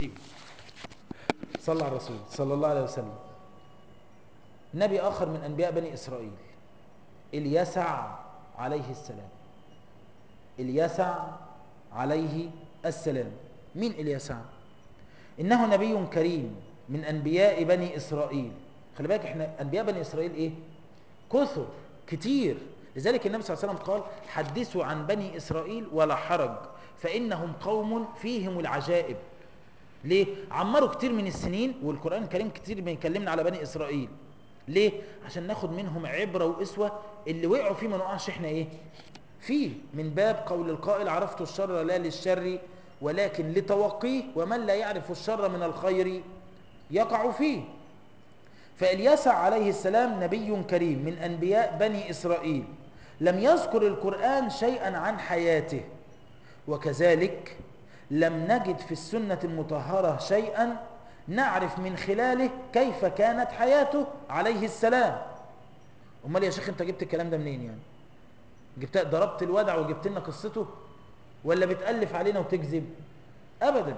صلى على الرسول صلى الله عليه وسلم نبي آخر من أنبياء بني إسرائيل اليسع عليه السلام اليسع عليه السلام مين اليسع إنه نبي كريم من أنبياء بني إسرائيل خلي بالك احنا أنبياء بني إسرائيل إيه كثر كتير لذلك النبي صلى الله عليه وسلم قال حدثوا عن بني إسرائيل ولا حرج فإنهم قوم فيهم العجائب ليه؟ عمروا كتير من السنين والقرآن الكريم كتير بيكلمنا على بني إسرائيل ليه؟ عشان ناخد منهم عبرة وإسوة اللي وقعوا فيه ما نقعش احنا ايه؟ فيه من باب قول القائل عرفت الشر لا للشر ولكن لتوقيه ومن لا يعرف الشر من الخير يقع فيه فإلياسع عليه السلام نبي كريم من أنبياء بني إسرائيل لم يذكر القرآن شيئا عن حياته وكذلك لم نجد في السنة المطهرة شيئا نعرف من خلاله كيف كانت حياته عليه السلام امال يا شيخ انت جبت الكلام ده منين يعني جبت ضربت الودع وجبت لنا قصته ولا بتألف علينا وتكذب ابدا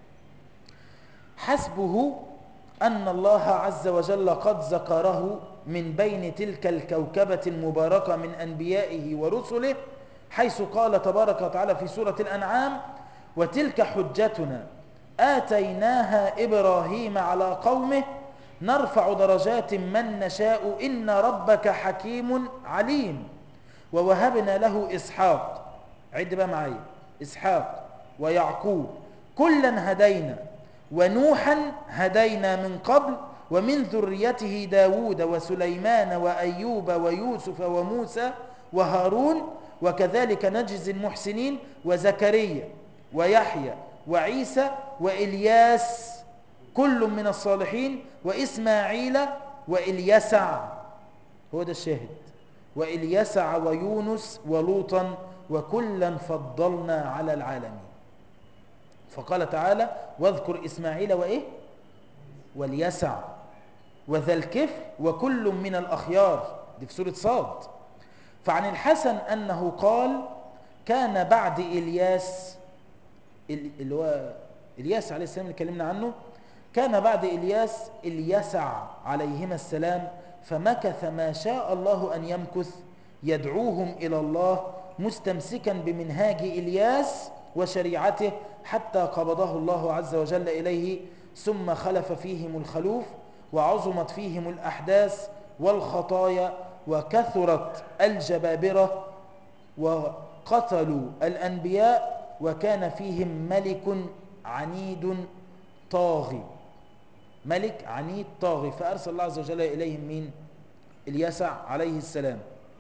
حسبه أن الله عز وجل قد ذكره من بين تلك الكوكبة المباركة من أنبيائه ورسله حيث قال تبارك وتعالى في سورة الأنعام وتلك حجتنا آتيناها إبراهيم على قومه نرفع درجات من نشاء إن ربك حكيم عليم ووهبنا له إسحاق عد بقى معايا إسحاق ويعقوب كلا هدينا ونوحا هدينا من قبل ومن ذريته داود وسليمان وأيوب ويوسف وموسى وهارون وكذلك نجزي المحسنين وزكريا ويحيى وعيسى وإلياس كل من الصالحين وإسماعيل وإليسع هو ده الشاهد وإليسع ويونس ولوطا وكلا فضلنا على العالمين فقال تعالى واذكر إسماعيل وإيه واليسع وذا الكفر وكل من الأخيار دي في سورة صاد فعن الحسن أنه قال كان بعد إلياس اللي هو إلياس عليه السلام اللي كلمنا عنه كان بعد إلياس اليسع عليهما السلام فمكث ما شاء الله أن يمكث يدعوهم إلى الله مستمسكا بمنهاج إلياس وشريعته حتى قبضه الله عز وجل إليه ثم خلف فيهم الخلوف وعظمت فيهم الأحداث والخطايا وكثرت الجبابرة وقتلوا الأنبياء وكان فيهم ملك عنيد طاغي ملك عنيد طاغي فأرسل الله عز وجل إليهم مين اليسع عليه السلام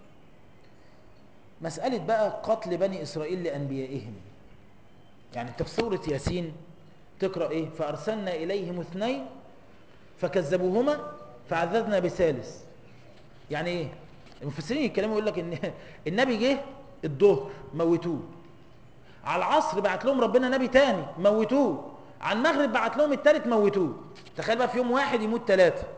مسألة بقى قتل بني إسرائيل لأنبيائهم يعني انت في سورة ياسين تقرأ ايه فأرسلنا إليهم اثنين فكذبوهما فعذذنا بثالث يعني ايه المفسرين يتكلموا يقول لك ان النبي جه الظهر موتوه على العصر بعت لهم ربنا نبي تاني موتوه على المغرب بعت لهم التالت موتوه تخيل بقى في يوم واحد يموت ثلاثة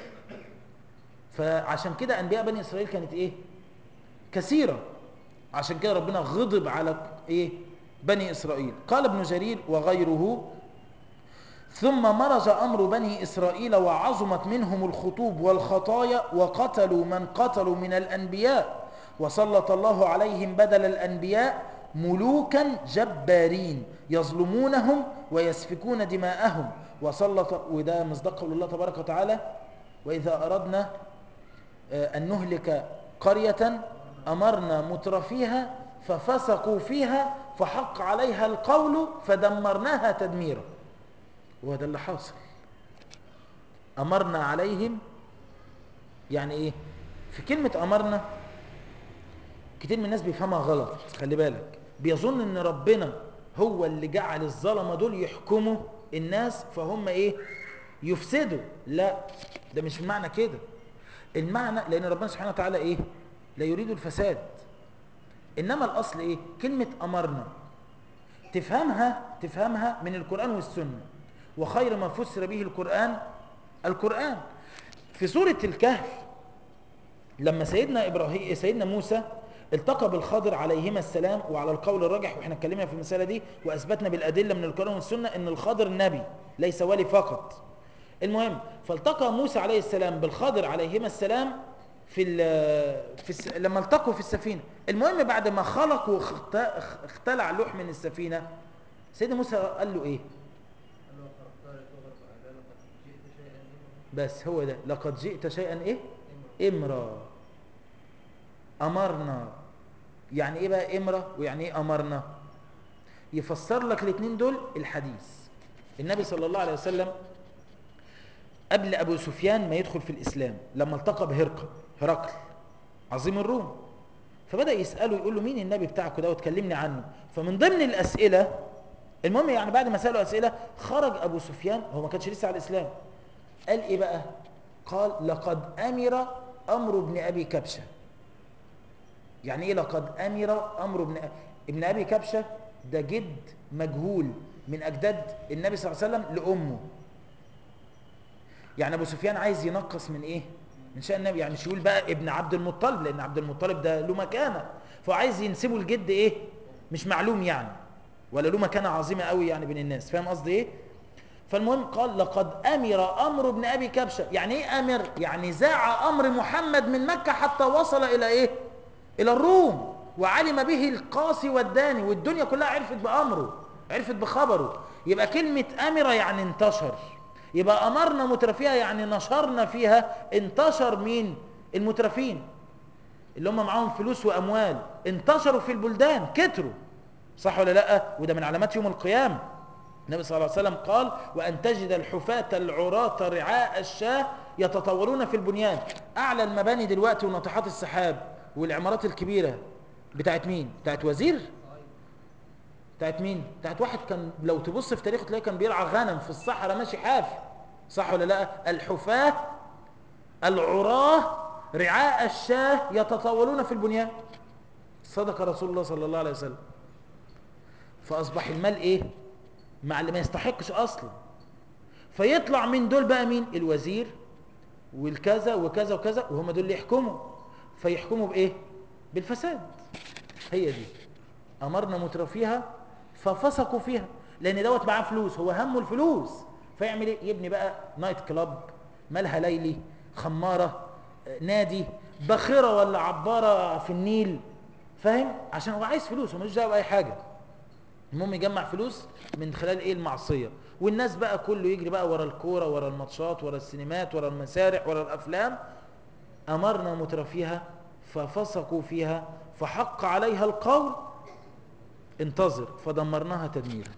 فعشان كده أنبياء بني إسرائيل كانت إيه كثيرة عشان كده ربنا غضب على إيه بني إسرائيل قال ابن جرير وغيره ثم مرج أمر بني إسرائيل وعظمت منهم الخطوب والخطايا وقتلوا من قتلوا من الأنبياء وسلط الله عليهم بدل الأنبياء ملوكا جبارين يظلمونهم ويسفكون دماءهم وسلط وده مصدق قول الله تبارك وتعالى وإذا أردنا أن نهلك قرية أمرنا مترفيها ففسقوا فيها فحق عليها القول فدمرناها تدميرا وهذا اللي حاصل أمرنا عليهم يعني إيه في كلمة أمرنا كتير من الناس بيفهمها غلط خلي بالك بيظن ان ربنا هو اللي جعل الظلمه دول يحكموا الناس فهم ايه يفسدوا لا ده مش معنى كده المعنى لان ربنا سبحانه وتعالى ايه لا يريد الفساد انما الاصل ايه كلمه امرنا تفهمها تفهمها من القران والسنه وخير ما فسر به القران القران في سوره الكهف لما سيدنا ابراهيم سيدنا موسى التقى بالخضر عليهما السلام وعلى القول الراجح واحنا اتكلمنا في المسألة دي وأثبتنا بالأدلة من القرآن والسنة أن الخضر نبي ليس ولي فقط المهم فالتقى موسى عليه السلام بالخضر عليهما السلام في, في الس... لما التقوا في السفينة المهم بعد ما خلق واختلع لوح من السفينة سيدنا موسى قال له ايه بس هو ده لقد جئت شيئا ايه امرا امرنا يعني ايه بقى امرا ويعني ايه امرنا يفسر لك الاثنين دول الحديث النبي صلى الله عليه وسلم قبل ابو سفيان ما يدخل في الاسلام لما التقى بهرقل هرقل عظيم الروم فبدا يساله يقول له مين النبي بتاعك ده وتكلمني عنه فمن ضمن الاسئله المهم يعني بعد ما ساله اسئله خرج ابو سفيان هو ما كانش لسه على الاسلام قال ايه بقى قال لقد امر امر ابن ابي كبشه يعني ايه لقد امر امر ابن ابن ابي كبشه ده جد مجهول من اجداد النبي صلى الله عليه وسلم لامه يعني ابو سفيان عايز ينقص من ايه من شأن النبي يعني مش يقول بقى ابن عبد المطلب لان عبد المطلب ده له مكانه فهو عايز ينسبه الجد ايه مش معلوم يعني ولا له مكانه عظيمه قوي يعني بين الناس فاهم قصدي ايه فالمهم قال لقد امر امر ابن ابي كبشه يعني ايه امر يعني زاع امر محمد من مكه حتى وصل الى ايه الى الروم وعلم به القاسي والداني والدنيا كلها عرفت بامره عرفت بخبره يبقى كلمه امر يعني انتشر يبقى امرنا مترفيها يعني نشرنا فيها انتشر مين المترفين اللي هم معاهم فلوس واموال انتشروا في البلدان كتروا صح ولا لا وده من علامات يوم القيامه النبي صلى الله عليه وسلم قال وان تجد الحفاة العراة رعاء الشاه يتطورون في البنيان اعلى المباني دلوقتي وناطحات السحاب والعمارات الكبيره بتاعت مين بتاعت وزير بتاعت مين بتاعت واحد كان لو تبص في تاريخه تلاقيه كان بيرعى غنم في الصحراء ماشي حافي صح ولا لا الحفاة العراة رعاء الشاه يتطاولون في البنيان صدق رسول الله صلى الله عليه وسلم فأصبح المال إيه مع اللي ما يستحقش أصلا فيطلع من دول بقى مين الوزير والكذا وكذا وكذا وهم دول اللي يحكموا فيحكموا بإيه بالفساد هي دي أمرنا مترفيها ففسقوا فيها لأن دوت معاه فلوس هو همه الفلوس فيعمل ايه يبني بقى نايت كلاب مالها ليلي خمارة نادي باخرة ولا عبارة في النيل فاهم عشان هو عايز فلوس هو ملوش دعوه باي حاجه المهم يجمع فلوس من خلال ايه المعصيه والناس بقى كله يجري بقى ورا الكوره ورا الماتشات ورا السينمات ورا المسارح ورا الافلام امرنا مترفيها ففسقوا فيها فحق عليها القول انتظر فدمرناها تدميرا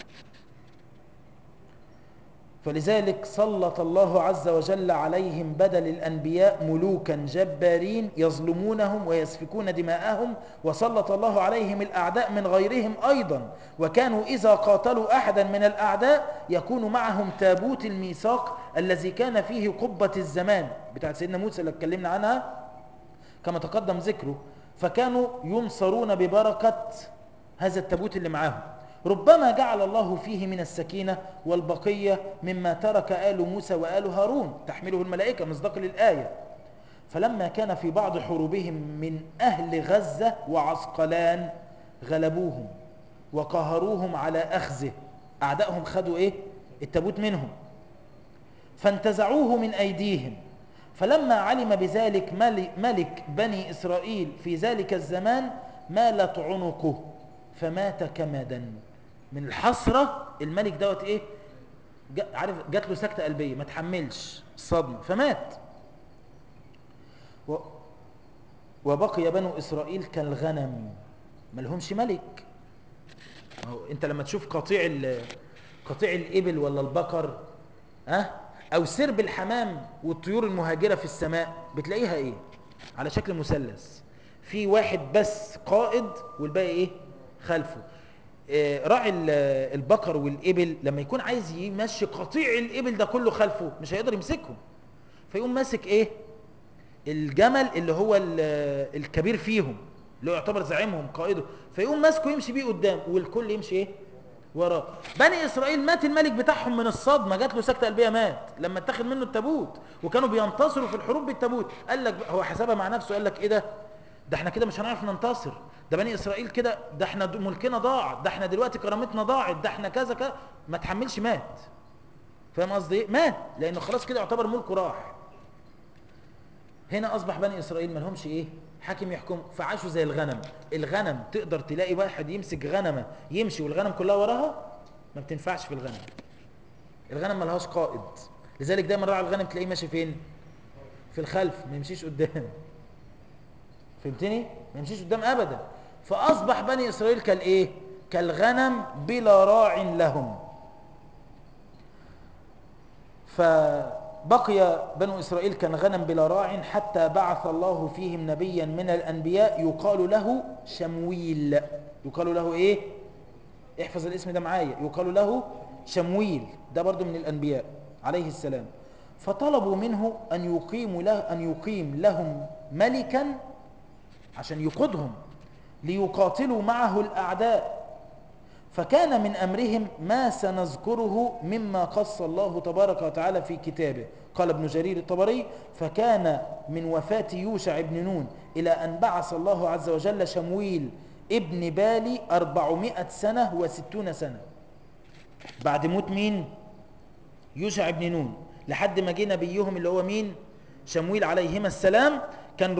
فلذلك سلط الله عز وجل عليهم بدل الأنبياء ملوكا جبارين يظلمونهم ويسفكون دماءهم وسلط الله عليهم الأعداء من غيرهم أيضا وكانوا إذا قاتلوا أحدا من الأعداء يكون معهم تابوت الميثاق الذي كان فيه قبة الزمان بتاعت سيدنا موسى اللي اتكلمنا عنها كما تقدم ذكره فكانوا ينصرون ببركة هذا التابوت اللي معاهم ربما جعل الله فيه من السكينة والبقية مما ترك آل موسى وآل هارون تحمله الملائكة مصداق للآية فلما كان في بعض حروبهم من أهل غزة وعسقلان غلبوهم وقهروهم على أخذه أعدائهم خدوا إيه التابوت منهم فانتزعوه من أيديهم فلما علم بذلك ملك بني إسرائيل في ذلك الزمان مالت عنقه فمات كمدا من الحسرة الملك دوت ايه عارف جات له سكتة قلبية ما تحملش الصدمة فمات و وبقي بنو إسرائيل كالغنم ما لهمش ملك انت لما تشوف قطيع قطيع الإبل ولا البقر ها أه؟ أو سرب الحمام والطيور المهاجرة في السماء بتلاقيها ايه على شكل مثلث في واحد بس قائد والباقي ايه خلفه راعي البقر والإبل لما يكون عايز يمشي قطيع الإبل ده كله خلفه مش هيقدر يمسكهم فيقوم ماسك ايه الجمل اللي هو الكبير فيهم اللي هو يعتبر زعيمهم قائده فيقوم ماسكه يمشي بيه قدام والكل يمشي ايه وراه بني اسرائيل مات الملك بتاعهم من الصدمه جات له سكته قلبيه مات لما اتخذ منه التابوت وكانوا بينتصروا في الحروب بالتابوت قال لك هو حسبها مع نفسه قال لك ايه ده ده احنا كده مش هنعرف ننتصر ده بني اسرائيل كده ده احنا د- ملكنا ضاع ده احنا دلوقتي كرامتنا ضاعت ده احنا كذا كذا ما تحملش مات فاهم قصدي ايه مات لانه خلاص كده يعتبر ملكه راح هنا اصبح بني اسرائيل ما لهمش ايه حاكم يحكم فعاشوا زي الغنم الغنم تقدر تلاقي واحد يمسك غنمه يمشي والغنم كلها وراها ما بتنفعش في الغنم الغنم ملهاش قائد لذلك دايما راعي الغنم تلاقيه ماشي فين في الخلف ما يمشيش قدام فهمتني ما يمشيش قدام ابدا فاصبح بني اسرائيل كالايه كالغنم بلا راع لهم فبقي بنو إسرائيل كالغنم بلا راع حتى بعث الله فيهم نبيا من الأنبياء يقال له شمويل يقال له إيه احفظ الاسم ده معايا يقال له شمويل ده برضو من الأنبياء عليه السلام فطلبوا منه أن يقيم له أن يقيم لهم ملكا عشان يقودهم ليقاتلوا معه الأعداء فكان من أمرهم ما سنذكره مما قص الله تبارك وتعالى في كتابه قال ابن جرير الطبري فكان من وفاة يوشع بن نون إلى أن بعث الله عز وجل شمويل ابن بالي أربعمائة سنة وستون سنة بعد موت مين يوشع بن نون لحد ما جه نبيهم اللي هو مين شمويل عليهما السلام كان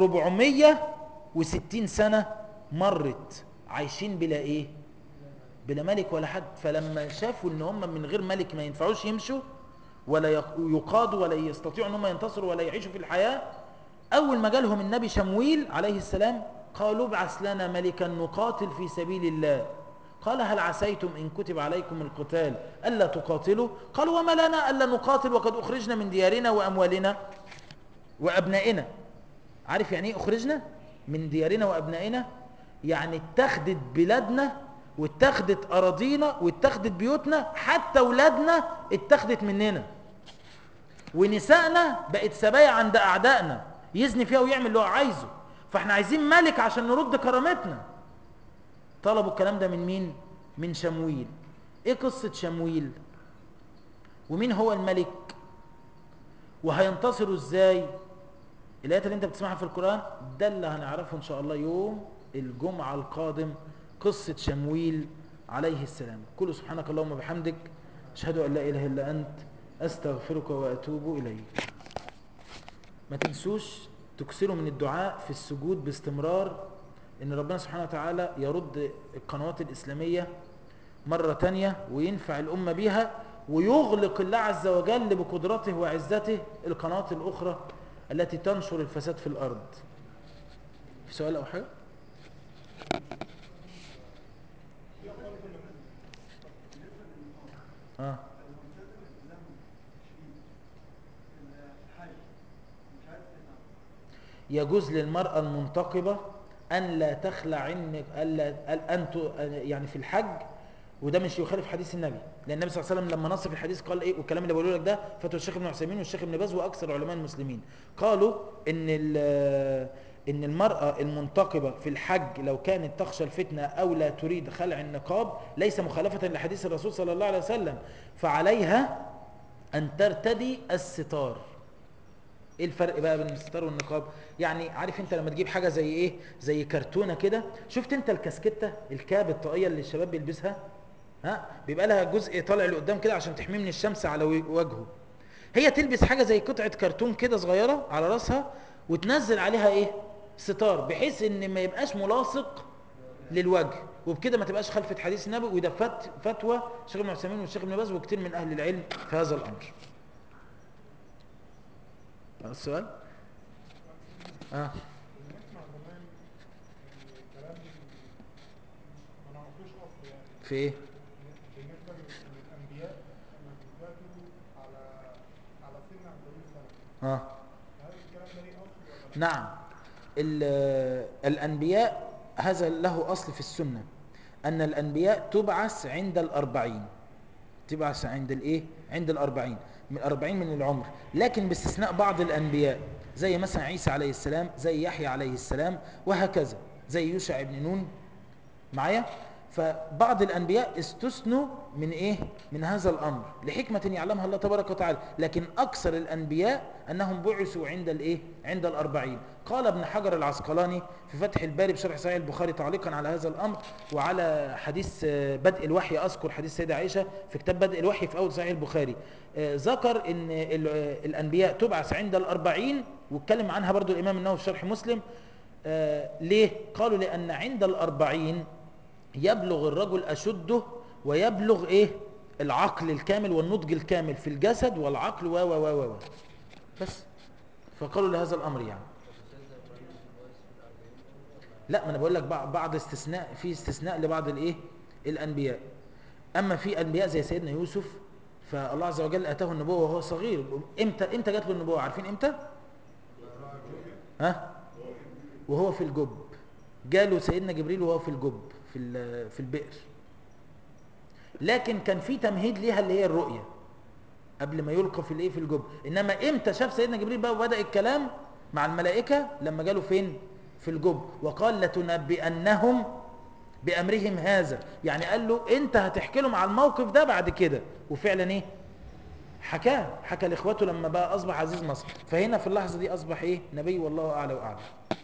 460 سنة مرت عايشين بلا ايه بلا ملك ولا حد فلما شافوا ان هم من غير ملك ما ينفعوش يمشوا ولا يق- يقادوا ولا يستطيعوا ان هم ينتصروا ولا يعيشوا في الحياة اول ما جالهم النبي شمويل عليه السلام قالوا ابعث لنا ملكا نقاتل في سبيل الله قال هل عسيتم ان كتب عليكم القتال الا تقاتلوا قالوا وما لنا الا نقاتل وقد اخرجنا من ديارنا واموالنا وابنائنا عارف يعني ايه اخرجنا من ديارنا وابنائنا يعني اتخذت بلادنا واتخذت اراضينا واتخذت بيوتنا حتى اولادنا اتخذت مننا ونسائنا بقت سبايا عند اعدائنا يزني فيها ويعمل اللي هو عايزه فاحنا عايزين ملك عشان نرد كرامتنا طلبوا الكلام ده من مين من شمويل ايه قصة شمويل ومين هو الملك وهينتصروا ازاي الايات اللي انت بتسمعها في القرآن ده اللي هنعرفه ان شاء الله يوم الجمعة القادم قصة شمويل عليه السلام كل سبحانك اللهم وبحمدك اشهد ان لا اله الا انت استغفرك واتوب اليك ما تنسوش تكسروا من الدعاء في السجود باستمرار ان ربنا سبحانه وتعالى يرد القنوات الاسلامية مرة تانية وينفع الامة بيها ويغلق الله عز وجل بقدرته وعزته القنوات الاخرى التي تنشر الفساد في الارض في سؤال او حاجة اه يجوز للمرأة المنتقبة أن لا تخلع إن ألا أن ت- يعني في الحج وده مش يخالف حديث النبي لأن النبي صلى الله عليه وسلم لما نص في الحديث قال إيه والكلام اللي بقوله لك ده فتوى الشيخ ابن عثيمين والشيخ ابن باز وأكثر علماء المسلمين قالوا إن ال- إن المرأة المنتقبة في الحج لو كانت تخشى الفتنة أو لا تريد خلع النقاب ليس مخالفة لحديث الرسول صلى الله عليه وسلم فعليها أن ترتدي الستار ايه الفرق بقى بين الستار والنقاب يعني عارف انت لما تجيب حاجه زي ايه زي كرتونه كده شفت انت الكاسكته الكاب الطاقيه اللي الشباب بيلبسها ها بيبقى لها جزء طالع لقدام كده عشان تحميه من الشمس على و- وجهه هي تلبس حاجه زي قطعه كرتون كده صغيره على راسها وتنزل عليها ايه ستار بحيث ان ما يبقاش ملاصق للوجه وبكده ما تبقاش خلفت حديث النبي وده فت فتوى الشيخ ابن عثيمين والشيخ ابن باز وكتير من اهل العلم في هذا الامر السؤال اه بنسمع زمان إن كلام ما نعرفوش اصل يعني في ايه بالنسبه لل- للانبياء لما بيثبتوا على على سن 40 سنه اه هل الكلام ده ليه اصل ولا لا؟ نعم ال- الأنبياء هذا له أصل في السنة أن الأنبياء تبعث عند الأربعين تبعث عند الإيه؟ عند الأربعين من أربعين من العمر لكن باستثناء بعض الأنبياء زي مثلا عيسى عليه السلام زي يحيى عليه السلام وهكذا زي يوشع بن نون معايا فبعض الانبياء استثنوا من ايه من هذا الامر لحكمه يعلمها الله تبارك وتعالى لكن اكثر الانبياء انهم بعثوا عند الايه عند الأربعين قال ابن حجر العسقلاني في فتح الباري بشرح صحيح البخاري تعليقا على هذا الامر وعلى حديث آه، بدء الوحي اذكر حديث سيدة عائشه في كتاب بدء الوحي في اول صحيح البخاري آه، ذكر ان ال- آه، الانبياء تبعث عند الأربعين واتكلم عنها برضو الامام النووي في شرح مسلم آه، ليه قالوا لان عند الأربعين يبلغ الرجل أشده ويبلغ إيه العقل الكامل والنضج الكامل في الجسد والعقل و و و و و. بس فقالوا لهذا الأمر يعني لا ما انا بقول لك بع- بعض استثناء في استثناء لبعض الايه الانبياء اما في انبياء زي سيدنا يوسف فالله عز وجل اتاه النبوه وهو صغير امتى امتى جات له النبوه عارفين امتى ها وهو في الجب جاله سيدنا جبريل وهو في الجب في ال- في البئر لكن كان في تمهيد ليها اللي هي الرؤيه قبل ما يلقى في الايه في الجب انما امتى شاف سيدنا جبريل بقى وبدا الكلام مع الملائكه لما جاله فين في الجب وقال لتنبئنهم بامرهم هذا يعني قال له انت هتحكي لهم على الموقف ده بعد كده وفعلا ايه حكاه حكى لاخواته لما بقى اصبح عزيز مصر فهنا في اللحظه دي اصبح ايه نبي والله اعلى واعلم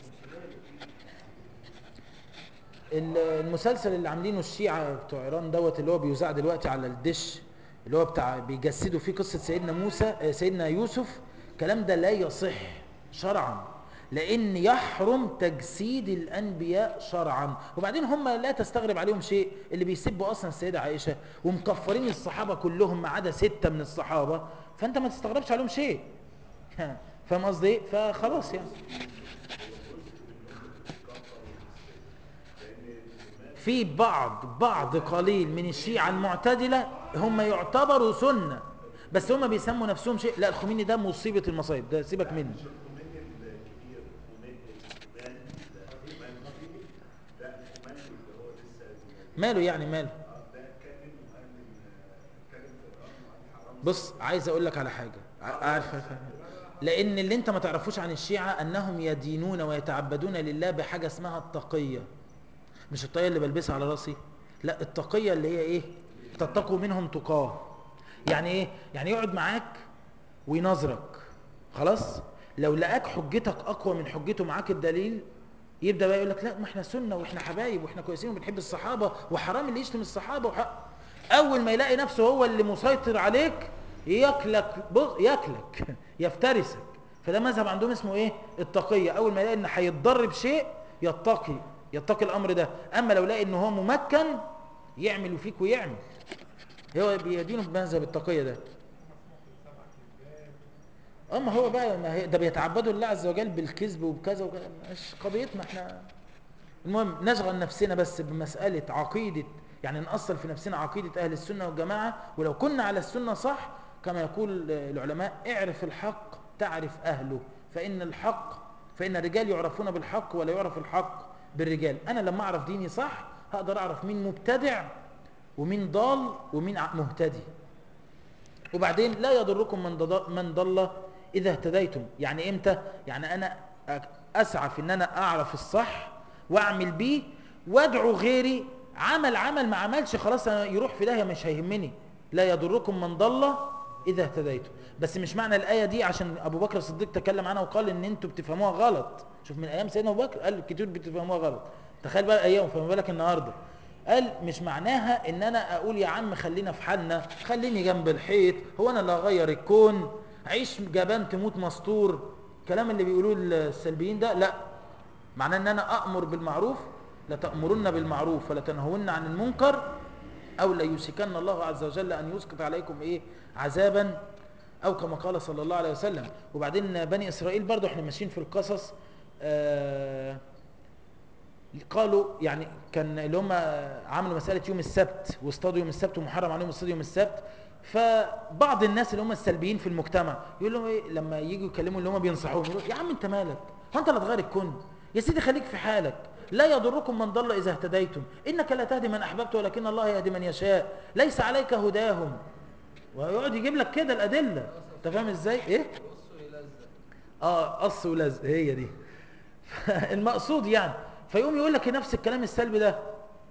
ال- المسلسل اللي عاملينه الشيعة بتوع ايران دوت اللي هو بيذاع دلوقتي على الدش اللي هو بتاع بيجسدوا فيه قصة سيدنا موسى آه، سيدنا يوسف الكلام ده لا يصح شرعا لان يحرم تجسيد الانبياء شرعا وبعدين هم لا تستغرب عليهم شيء اللي بيسبوا اصلا السيده عائشه ومكفرين الصحابه كلهم ما عدا سته من الصحابه فانت ما تستغربش عليهم شيء فاهم قصدي ايه فخلاص يعني في بعض بعض قليل من الشيعة المعتدلة هم يعتبروا سنة بس هم بيسموا نفسهم شيء لا الخميني ده مصيبة المصايب ده سيبك منه الخميني الكبير خميني الخمان الخمان ده الخمان اللي هو لسه ماله يعني ماله آه، ده كان وقال كان في ايران وقال حرام بص عايز اقول لك على حاجة ع- عارف عارف- عارف. لان اللي انت ما تعرفوش عن الشيعة انهم يدينون ويتعبدون لله بحاجة اسمها التقية مش الطاقية اللي بلبسها على راسي لا التقية اللي هي ايه تتقوا منهم تقاه يعني ايه يعني يقعد معاك وينظرك خلاص لو لقاك حجتك اقوى من حجته معاك الدليل يبدا بقى يقول لك لا ما احنا سنه واحنا حبايب واحنا كويسين وبنحب الصحابه وحرام اللي يشتم الصحابه وحق اول ما يلاقي نفسه هو اللي مسيطر عليك ياكلك بص ياكلك يفترسك فده مذهب عندهم اسمه ايه التقيه اول ما يلاقي ان هيتضر بشيء يتقي يتقي الامر ده اما لو لقى ان هو ممكن يعمل فيك ويعمل هو بيدينه بمذهب التقيه ده اما هو بقى ما هي ده بيتعبدوا لله عز وجل بالكذب وبكذا وكذا مش قضيتنا احنا المهم نشغل نفسنا بس بمسألة عقيدة يعني نأصل في نفسنا عقيدة أهل السنة والجماعة ولو كنا على السنة صح كما يقول العلماء اعرف الحق تعرف أهله فإن الحق فإن الرجال يعرفون بالحق ولا يعرف الحق بالرجال أنا لما أعرف ديني صح هقدر أعرف مين مبتدع ومين ضال ومين ع- مهتدي وبعدين لا يضركم من ضل, من ضل إذا اهتديتم يعني إمتى يعني أنا أ- أسعى في أن أنا أعرف الصح وأعمل بيه وأدعو غيري عمل عمل ما عملش خلاص أنا يروح في داهية مش هيهمني لا يضركم من ضل إذا اهتديتم بس مش معنى الآية دي عشان أبو بكر الصديق تكلم عنها وقال إن أنتوا بتفهموها غلط شوف من أيام سيدنا أبو بكر قال كتير بتفهموها غلط تخيل بقى أيام فما بالك النهارده قال مش معناها ان انا اقول يا عم خلينا في حالنا خليني جنب الحيط هو انا اللي هغير الكون عيش جبان تموت مستور الكلام اللي بيقولوه السلبيين ده لا معناه ان انا امر بالمعروف لتامرن بالمعروف ولا تنهون عن المنكر او ليوشكن الله عز وجل ان يسقط عليكم ايه عذابا او كما قال صلى الله عليه وسلم وبعدين بني اسرائيل برضو احنا ماشيين في القصص آه قالوا يعني كان اللي هم عملوا مسألة يوم السبت واصطادوا يوم السبت ومحرم عليهم اصطاد يوم السبت فبعض الناس اللي هم السلبيين في المجتمع يقول لهم ايه لما يجوا يكلموا اللي هم بينصحوهم يقولوا يا عم انت مالك هو انت اللي هتغير الكون يا سيدي خليك في حالك لا يضركم من ضل اذا اهتديتم انك لا تهدي من احببت ولكن الله يهدي من يشاء ليس عليك هداهم ويقعد يجيب لك كده الادله انت فاهم ازاي ايه اه قص ولزق هي دي المقصود يعني فيقوم يقول لك نفس الكلام السلبي ده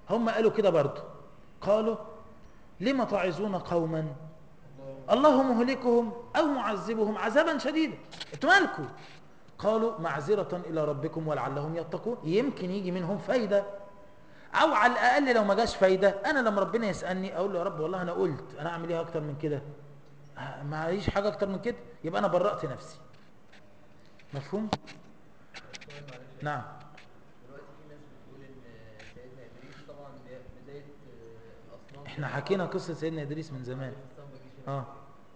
هم قالوا كده برضو قالوا لما تعظون قوما الله مهلكهم او معذبهم عذابا شديدا انتوا مالكم قالوا معذرة الى ربكم ولعلهم يتقون يمكن يجي منهم فايدة او على الاقل لو ما جاش فايدة انا لما ربنا يسألني اقول له يا رب والله انا قلت انا اعمل ايه اكتر من كده آه، معيش حاجة اكتر من كده يبقى انا برأت نفسي مفهوم سؤال معلش نعم دلوقتي في ناس بتقول ان سيدنا ادريس طبعا بدا- بدايه آه، الاصنام احنا حكينا قصة سيدنا ادريس من زمان عليه الصلاة والسلام ما جيش هنا. اه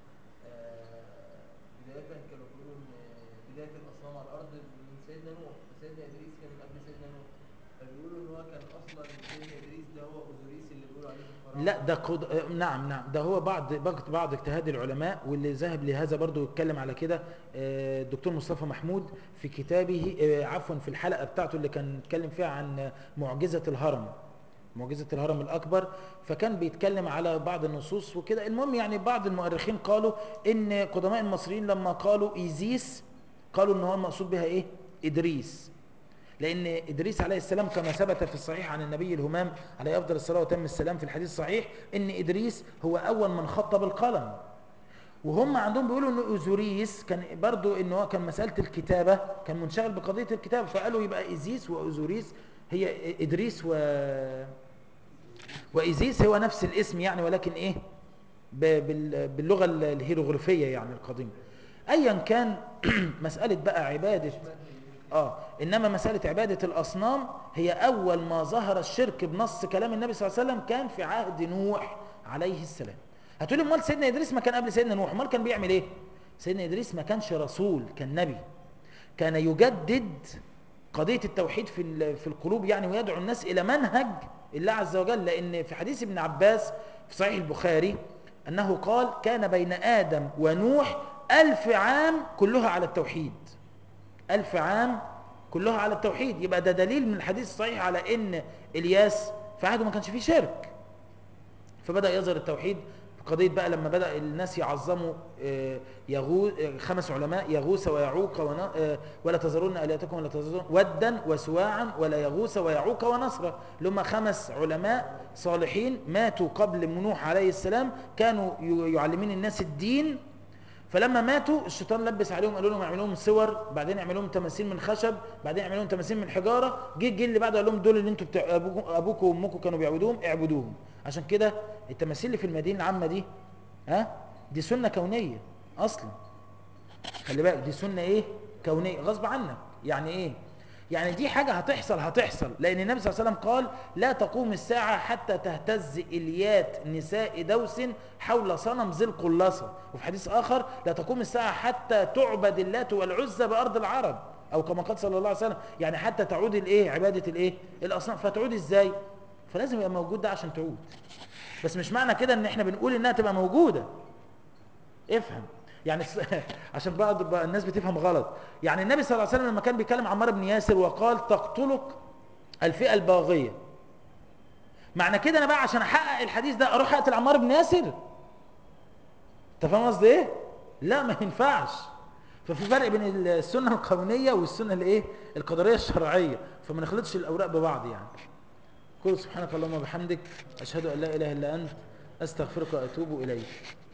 آه، بدايه كانوا بيقولوا ان بدايه الاصنام على الارض من سيدنا نوح سيدنا ادريس كان من قبل سيدنا نوح فبيقولوا ان هو كان اصلا سيدنا ادريس ده هو اوزوريس اللي بيقولوا عليه في الفراعنه لا ده قد... آه، نعم نعم ده هو بعض بعض بعض اجتهاد العلماء واللي ذهب لهذا برضو يتكلم على كده آه، الدكتور مصطفى محمود في كتابه آه، عفوا في الحلقة بتاعته اللي كان اتكلم فيها عن آه، معجزة الهرم معجزة الهرم الأكبر فكان بيتكلم على بعض النصوص وكده المهم يعني بعض المؤرخين قالوا إن قدماء المصريين لما قالوا إيزيس قالوا إن هو المقصود بها إيه إدريس لأن إدريس عليه السلام كما ثبت في الصحيح عن النبي الهمام عليه أفضل الصلاة وتم السلام في الحديث الصحيح إن إدريس هو أول من خط بالقلم وهم عندهم بيقولوا ان اوزوريس كان برضو ان هو كان مساله الكتابه كان منشغل بقضيه الكتابه فقالوا يبقى ايزيس واوزوريس هي ادريس و وايزيس هو نفس الاسم يعني ولكن ايه ب- بال- باللغه ال- الهيروغليفيه يعني القديمه ايا كان مساله بقى عباده اه انما مساله عباده الاصنام هي اول ما ظهر الشرك بنص كلام النبي صلى الله عليه وسلم كان في عهد نوح عليه السلام هتقولي امال سيدنا ادريس ما كان قبل سيدنا نوح امال كان بيعمل ايه سيدنا ادريس ما كانش رسول كان نبي كان يجدد قضيه التوحيد في ال- في القلوب يعني ويدعو الناس الى منهج الله عز وجل لان في حديث ابن عباس في صحيح البخاري انه قال كان بين ادم ونوح ألف عام كلها على التوحيد ألف عام كلها على التوحيد يبقى ده دليل من الحديث الصحيح على ان الياس في عهده ما كانش فيه شرك فبدأ يظهر التوحيد قضية بقى لما بدأ الناس يعظموا آه، يغو آه، خمس علماء يغوث ويعوق ونا- آه، ولا تذرون آلهتكم ولا تذرون ودا وسواعا ولا يغوث ويعوق ونصرا اللي هم خمس علماء صالحين ماتوا قبل نوح عليه السلام كانوا ي- يعلمين الناس الدين فلما ماتوا الشيطان لبس عليهم قالوا لهم اعملوا لهم صور بعدين اعملوا لهم تماثيل من خشب بعدين اعملوا لهم تماثيل من حجاره جه الجيل اللي بعده قال لهم دول اللي انتوا بتاع ابوكم ابوكم وامكم كانوا بيعبدوهم اعبدوهم عشان كده التماثيل اللي في المدينه العامه دي ها دي سنه كونيه اصلا خلي بالك دي سنه ايه كونيه غصب عنك يعني ايه يعني دي حاجه هتحصل هتحصل لان النبي صلى الله عليه وسلم قال لا تقوم الساعه حتى تهتز اليات نساء دوس حول صنم ذي القلاصه وفي حديث اخر لا تقوم الساعه حتى تعبد اللات والعزى بارض العرب او كما قال صلى الله عليه وسلم يعني حتى تعود الايه عباده الايه الاصنام فتعود ازاي فلازم يبقى موجود ده عشان تعود بس مش معنى كده ان احنا بنقول انها تبقى موجوده افهم يعني الس- عشان بعض بقى الناس بتفهم غلط يعني النبي صلى الله عليه وسلم لما كان بيكلم عمار بن ياسر وقال تقتلك الفئة الباغية معنى كده انا بقى عشان احقق الحديث ده اروح اقتل عمار بن ياسر انت فاهم قصدي ايه لا ما ينفعش ففي فرق بين السنة القانونية والسنة الايه القدرية الشرعية فما نخلطش الاوراق ببعض يعني قل سبحانك اللهم وبحمدك اشهد ان لا اله الا انت استغفرك واتوب اليك